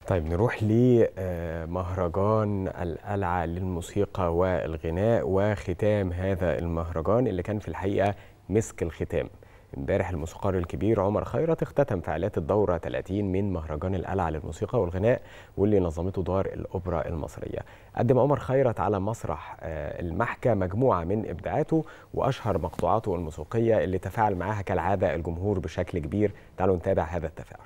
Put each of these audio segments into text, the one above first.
طيب نروح لمهرجان القلعة للموسيقى والغناء وختام هذا المهرجان اللي كان في الحقيقة مسك الختام امبارح الموسيقار الكبير عمر خيرت اختتم فعاليات الدورة 30 من مهرجان القلعة للموسيقى والغناء واللي نظمته دار الأوبرا المصرية قدم عمر خيرت على مسرح المحكة مجموعة من إبداعاته وأشهر مقطوعاته الموسيقية اللي تفاعل معها كالعادة الجمهور بشكل كبير تعالوا نتابع هذا التفاعل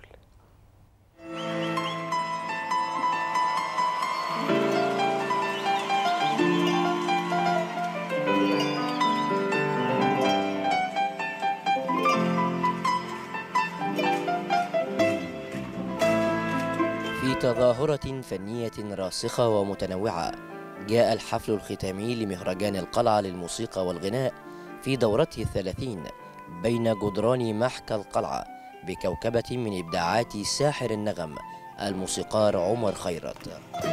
في تظاهرة فنية راسخة ومتنوعة جاء الحفل الختامي لمهرجان القلعة للموسيقى والغناء في دورته الثلاثين بين جدران محكى القلعة بكوكبة من إبداعات ساحر النغم الموسيقار عمر خيرت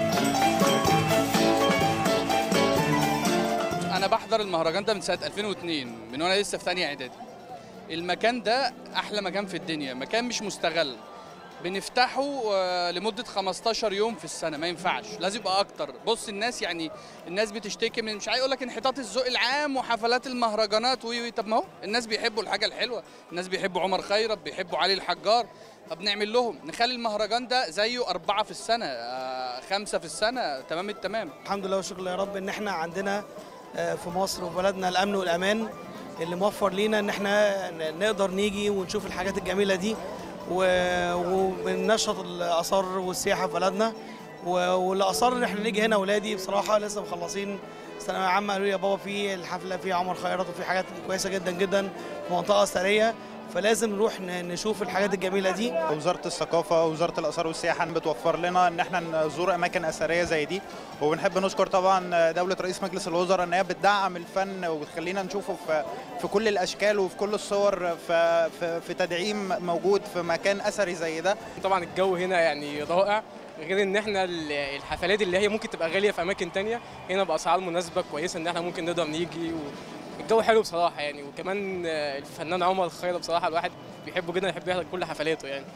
انا بحضر المهرجان ده من سنه 2002 من وانا لسه في ثانيه اعدادي المكان ده احلى مكان في الدنيا مكان مش مستغل بنفتحه آه، لمده 15 يوم في السنه ما ينفعش لازم يبقى اكتر بص الناس يعني الناس بتشتكي من مش عايز اقول لك انحطاط الذوق العام وحفلات المهرجانات وي وي طب ما هو الناس بيحبوا الحاجه الحلوه الناس بيحبوا عمر خيرت بيحبوا علي الحجار طب نعمل لهم نخلي المهرجان ده زيه أربعة في السنة آه، خمسة في السنة تمام التمام الحمد لله والشكر يا رب ان احنا عندنا آه، في مصر وفي بلدنا الامن والامان اللي موفر لينا ان احنا ن- نقدر نيجي ونشوف الحاجات الجميله دي و- وبننشط الاثار والسياحه في بلدنا و- واللي اصر ان احنا نيجي هنا ولادي بصراحه لسه مخلصين ثانويه عامه قالوا لي يا بابا في الحفله في عمر خيرت وفي حاجات كويسه جدا جدا في منطقه اثريه فلازم نروح ن- نشوف الحاجات الجميله دي وزاره الثقافه ووزاره الاثار والسياحه بتوفر لنا ان احنا نزور اماكن اثريه زي دي وبنحب نشكر طبعا دوله رئيس مجلس الوزراء ان هي بتدعم الفن وبتخلينا نشوفه في في كل الاشكال وفي كل الصور في في, في تدعيم موجود في مكان اثري زي ده طبعا الجو هنا يعني رائع غير ان احنا ال- الحفلات اللي هي ممكن تبقى غاليه في اماكن تانية هنا باسعار مناسبه كويسه ان احنا ممكن نقدر نيجي الجو حلو بصراحه يعني وكمان آه، الفنان عمر خيرت بصراحه الواحد بيحبه جدا يحب يحضر كل حفلاته يعني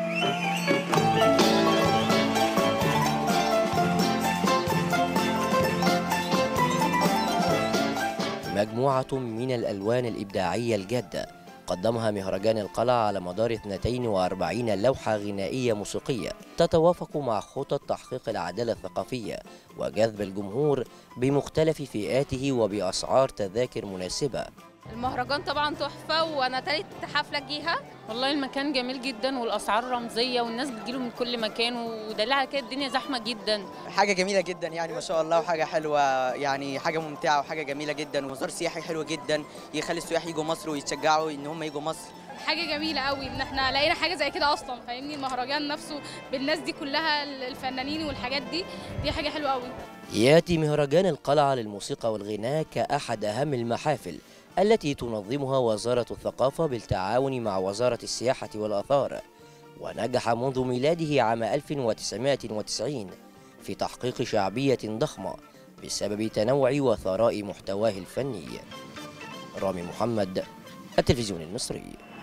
مجموعة من الألوان الإبداعية الجادة قدمها مهرجان القلعة على مدار 42 لوحة غنائية موسيقية تتوافق مع خطط تحقيق العدالة الثقافية وجذب الجمهور بمختلف فئاته وبأسعار تذاكر مناسبة المهرجان طبعا تحفة وأنا تالت حفلة أجيها والله المكان جميل جدا والاسعار رمزيه والناس بتجيله من كل مكان ودليل على كده الدنيا زحمه جدا حاجة جميلة جدا يعني ما شاء الله وحاجة حلوة يعني حاجة ممتعة وحاجة جميلة جدا ومزار سياحي حلو جدا يخلي السياح يجوا مصر ويتشجعوا ان هم يجوا مصر حاجة جميلة قوي إن إحنا لقينا حاجة زي كده أصلا فاهمني المهرجان نفسه بالناس دي كلها الفنانين والحاجات دي دي حاجة حلوة قوي ياتي مهرجان القلعة للموسيقى والغناء كأحد أهم المحافل التي تنظمها وزارة الثقافة بالتعاون مع وزارة السياحة والآثار ونجح منذ ميلاده عام 1990 في تحقيق شعبية ضخمة بسبب تنوع وثراء محتواه الفني رامي محمد التلفزيون المصري